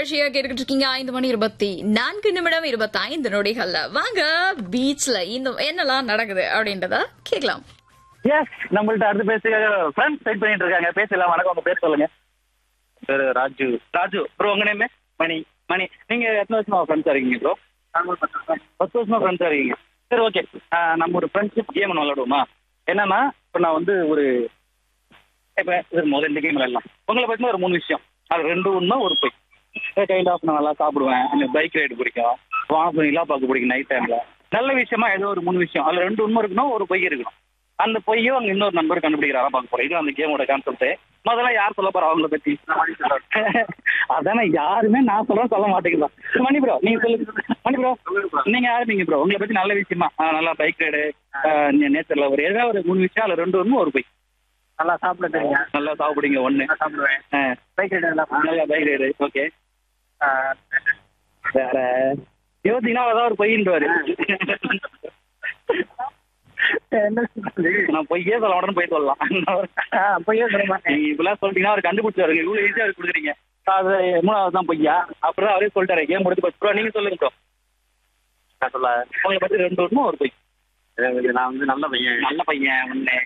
நிகழ்ச்சியா கேட்டுக்கிட்டு இருக்கீங்க ஐந்து மணி இருபத்தி நான்கு நிமிடம் இருபத்தி ஐந்து நொடிகள்ல வாங்க பீச்ல இந்த என்னெல்லாம் நடக்குது அப்படின்றத கேட்கலாம் எஸ் நம்மள்ட்ட அடுத்து பேச ஃப்ரெண்ட்ஸ் வெயிட் பண்ணிட்டு இருக்காங்க பேசலாம் வணக்கம் உங்க பேர் சொல்லுங்க பேரு ராஜு ராஜு ப்ரோ உங்க நேம் மணி மணி நீங்க எத்தனை வருஷமா ஃப்ரெண்ட்ஸா இருக்கீங்க ப்ரோ பத்து வருஷமா ஃப்ரெண்ட்ஸா இருக்கீங்க சரி ஓகே நம்ம ஒரு ஃப்ரெண்ட்ஷிப் கேம் ஒன்று விளையாடுவோமா என்னன்னா இப்போ நான் வந்து ஒரு இப்போ இது முதல்ல இந்த கேம் விளையாடலாம் உங்களை பற்றின ஒரு மூணு விஷயம் அது ரெண்டு உண்மை ஒரு பொய் கைண்ட் ஆஃப் நான் நல்லா சாப்பிடுவேன் எனக்கு பைக் ரைடு பிடிக்கும் வாங்க நிலா பார்க்க பிடிக்கும் நைட் டைம்ல நல்ல விஷயமா ஏதோ ஒரு மூணு விஷயம் அதுல ரெண்டு உண்மை இருக்கணும் ஒரு பொய் இருக்கணும் அந்த பொய்யும் அங்க இன்னொரு நண்பர் கண்டுபிடிக்கிறாரா பார்க்க போறோம் இது அந்த கேமோட கான்செப்ட் முதல்ல யார் சொல்ல போறா அவங்கள பத்தி அதானே யாருமே நான் சொல்ல சொல்ல மாட்டேங்கிறோம் மணி ப்ரோ நீங்க சொல்லுங்க மணி ப்ரோ நீங்க ஆரம்பிங்க ப்ரோ உங்களை பத்தி நல்ல விஷயமா ஆ, நல்லா பைக் ரைடு நேச்சர்ல ஒரு ஏதாவது ஒரு மூணு விஷயம் அதுல ரெண்டு ஒண்ணு ஒரு பொய் நல்லா சாப்பிட தெரியும் நல்லா சாப்பிடுங்க ஒண்ணு நல்லா சாப்பிடுவேன் ஆ, பைக் ரைடு நல்லா நல்லா பைக் ரைடு ஓகே ஆ, வேற யோசிங்கன்னா ஏதாவது ஒரு பொய்ன்றாரு என்ன சொல்றது? நான் பொய்யே சொல்ல உடனே போய் சொல்லலாம் ஆ, பொய்யே சொல்ல மாட்டேன் நீங்க இப்பெல்லாம் சொல்லிட்டீங்கன்னா அவர் கண்டுபிடிச்சாருங்க இவ்வளவு ஈஸியா அவர் கொடுக்குறீங்க அது மூணாவது தான் பொய்யா அப்புறம் அவரே சொல்லிட்டாரு கேம் முடிச்சு பத்து ப்ரோ நீங்க சொல்லுங்க ப்ரோ நான் சொல்ல உங்களை பத்தி ரெண்டு வருஷமும் ஒரு பொய் எனக்கு நான் வந்து நல்ல பையன் நல்ல பையன் ஒண்ணு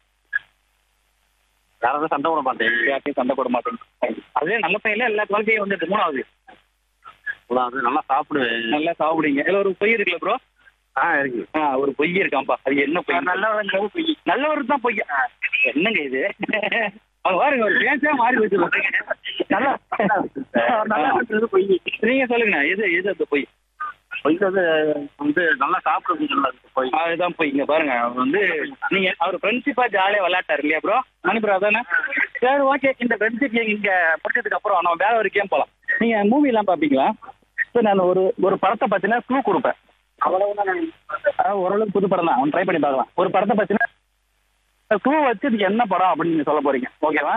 யாராவது சண்டை போட மாட்டேன் யார்ட்டையும் சண்டை போட மாட்டேன் அதே நல்ல பையன்ல எல்லா குவாலிட்டியும் வந்துட்டு மூணாவது மூணாவது நல்லா சாப்பிடுவேன் நல்லா சாப்பிடுங்க இதுல ஒரு பொய் இருக்குல்ல ப்ரோ ஆ இருக்கு ஆ ஒரு பொய் இருக்காம்பா அது என்ன பொய் நல்லவங்க பொய் நல்லவர் தான் பொய் என்னங்க இது அவங்க பாருங்க ஒரு பேச்சா மாறி வச்சு நல்லா நல்லா இருக்கிறது பொய் நீங்க சொல்லுங்க எது எது அந்த பொய் பொய் வந்து வந்து நல்லா சாப்பிடுறது நல்லா இருக்கு பொய் அதுதான் போய் இங்க பாருங்க அவர் வந்து நீங்க அவர் ஃப்ரெண்ட்ஷிப்பா ஜாலியா விளையாட்டாரு இல்லையா ப்ரோ மணி ப்ரோ அதானே சரி ஓகே இந்த ஃப்ரெண்ட்ஷிப் இங்க முடிச்சதுக்கு அப்புறம் நம்ம வேற ஒரு கேம் போலாம் நீங்க மூவி எல்லாம் பாப்பீங்களா சார் நான் ஒரு ஒரு படத்தை பார்த்தீங்கன்னா க்ளூ கொடுப்பேன் அவ்வளவுதான் அஹ் ஓரளவுக்கு புது படம் தான் ட்ரை பண்ணி பார்க்கலாம் ஒரு படத்தை பார்த்தீங்கன்னா க்ளூ வச்சு இது என்ன படம் அப்படின்னு நீங்க சொல்ல போறீங்க ஓகேவா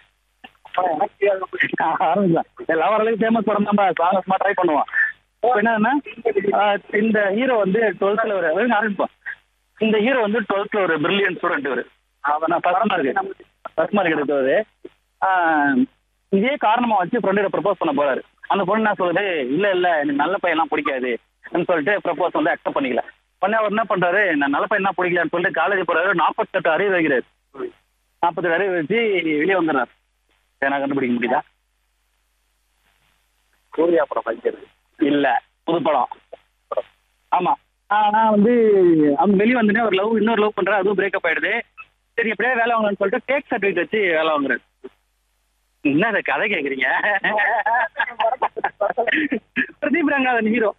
ஆரம்பிக்கலாம் எல்லாம் ஓரளவுக்கு ஃபேமஸ் படம் தான் சாங்கஸ்மா ட்ரை பண்ணுவோம் இப்போ என்னன்னா அஹ் இந்த ஹீரோ வந்து டுவெல்த்ல ஒரு வெறும் ஆரம்பிப்போம் இந்த ஹீரோ வந்து டுவெல்த்ல ஒரு பிரில்லியன் ஸ்டூடெண்ட் இவர் அவன் ஃபர்ஸ்ட் மார்க் ஃபர்ஸ்ட் மார்க் எடுத்தவர் இதே காரணமா வச்சு ஃப்ரெண்டோட ப்ரப்போஸ் பண்ண போறாரு அந்த பொண்ணு என்ன சொல்லுது இல்ல இல்ல எனக்கு நல்ல பையன்லாம் பிடிக்காது ன்னு சொல்லிட்டு ப்ரப்போஸ் வந்து அக்செப்ட் பண்ணிக்கல உடனே அவர் என்ன பண்றாரு நான் நல்ல பையன் பிடிக்கலன்னு சொல்லிட்டு காலேஜ் போறாரு நாற்பத்தெட்டு அறிவு வைக்கிறாரு நாற்பத்தெட்டு அறிவு வச்சு வெளியே வந்துடுறாரு என்ன கண்டுபிடிக்க முடியுதா சூர்யா படம் படிக்கிறது இல்ல புது படம் ஆமா ஆனா வந்து அவங்க வெளியே வந்துனே ஒரு லவ் இன்னொரு லவ் பண்றாரு அதுவும் பிரேக்கப் ஆயிடுது சரி எப்படியே வேலை வாங்கலாம்னு சொல்லிட்டு டேக் சர்டிஃபிகேட் வச்சு வேலை வாங்குறாரு என்ன இந்த கதை கேக்குறீங்க பிரதீப் ரங்காதன் ஹீரோ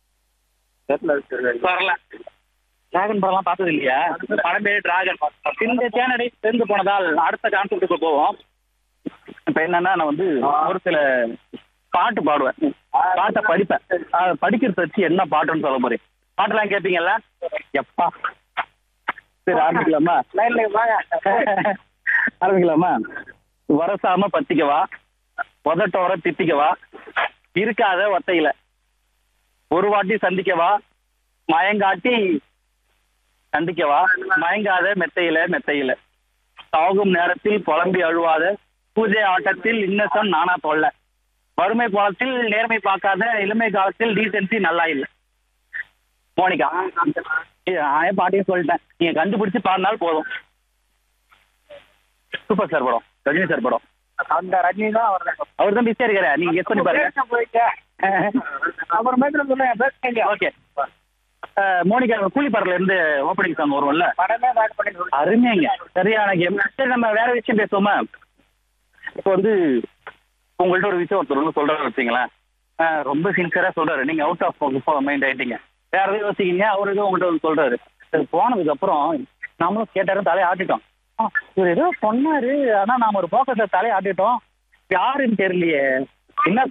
வரல டிராகன் படம்லாம் பார்த்தது இல்லையா படம் பேர் டிராகன் இந்த சேனடை சேர்ந்து போனதால் அடுத்த கான்செப்டுக்கு போவோம் இப்ப என்னன்னா நான் வந்து ஒரு சில பாட்டு பாடுவேன் பாட்டை படிப்பேன் அதை படிக்கிறத வச்சு என்ன பாட்டுன்னு சொல்ல போறேன் பாட்டெல்லாம் கேட்பீங்கல்ல எப்பா சரி ஆரம்பிக்கலாமா ஆரம்பிக்கலாமா வரசாம பத்திக்கவா உதட்டோர தித்திக்கவா இருக்காத ஒத்தையில ஒரு வாட்டி சந்திக்கவா மயங்காட்டி சந்திக்கவா மயங்காத மெத்தையில மெத்தையில சாகும் நேரத்தில் புலம்பி அழுவாத பூஜை ஆட்டத்தில் இன்னசம் நானா தொல்ல வறுமை காலத்தில் நேர்மை பார்க்காத இளமை காலத்தில் டீசென்சி நல்லா இல்லை மோனிகா இது நான் ஏன் பாட்டையும் சொல்லிட்டேன் நீங்க கண்டுபிடிச்சு பாடினால் போதும் சூப்பர் சார் படம் ரஜினி சார் படம் அந்த ரஜினி தான் அவர் அவர் தான் பிஸியா இருக்காரு நீங்க கெஸ் பண்ணி பாருங்க அப்புறமேட்டு சொல்லுங்க பேசுங்க ஓகே மோனிகா கூலி படத்துல இருந்து ஓப்பனிங் சாங் வரும்ல படமே பேக் பண்ணி சொல்லுங்க அருமைங்க சரியான கேம் சரி நம்ம வேற விஷயம் பேசுவோமா இப்போ வந்து உங்கள்ட்ட ஒரு விஷயம் ஒருத்தர் வந்து சொல்றாரு வச்சுங்களேன் ஆஹ் ரொம்ப சின்சியரா சொல்றாரு நீங்க அவுட் ஆஃப் மைண்ட் ஆயிட்டீங்க வேற எதுவும் யோசிக்கீங்க அவர் ஏதோ உங்கள்ட்ட வந்து சொல்றாரு சரி போனதுக்கு அப்புறம் நாமளும் கேட்டாரும் தலையை ஆட்டிட்டோம் ஆ, இவர் ஏதோ சொன்னாரு ஆனா நாம ஒரு போக்கஸை தலையை ஆட்டிட்டோம் யாருன்னு தெரியலையே என்ன